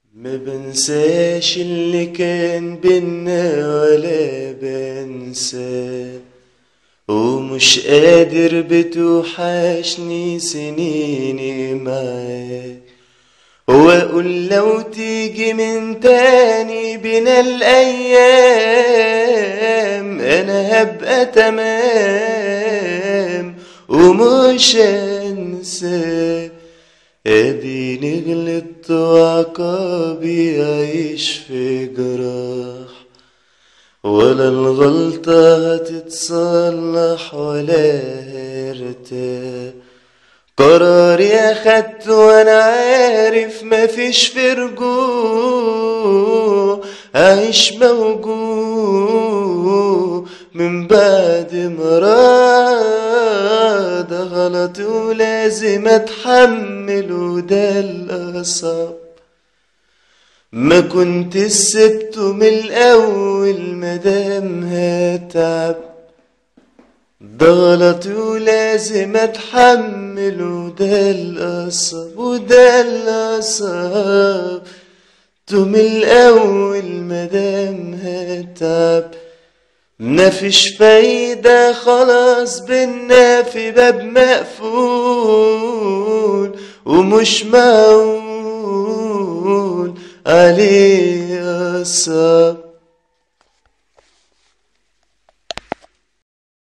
ما بنساش اللي كان بينا ولا بنساه ومش قادر بتوحشني سنيني معاك واقول لو تيجي من تاني بنا الايام انا هبقى تمام ومش هنساك اديني غلطت وعقابي عيش في جراح ولا الغلطة هتتصلح ولا هرتاح قراري اخدت وانا عارف مفيش في رجوع اعيش موجوع من بعد ما راح ده غلط ولازم اتحمل وده الاصعب ما كنت سبته من الاول مدام هتعب ده غلط ولازم اتحمل وده الاصعب وده الاصعب تو من الاول مدام هتعب مفيش فايدة خلاص بينا في باب مقفول ومش معقول عليه أصعب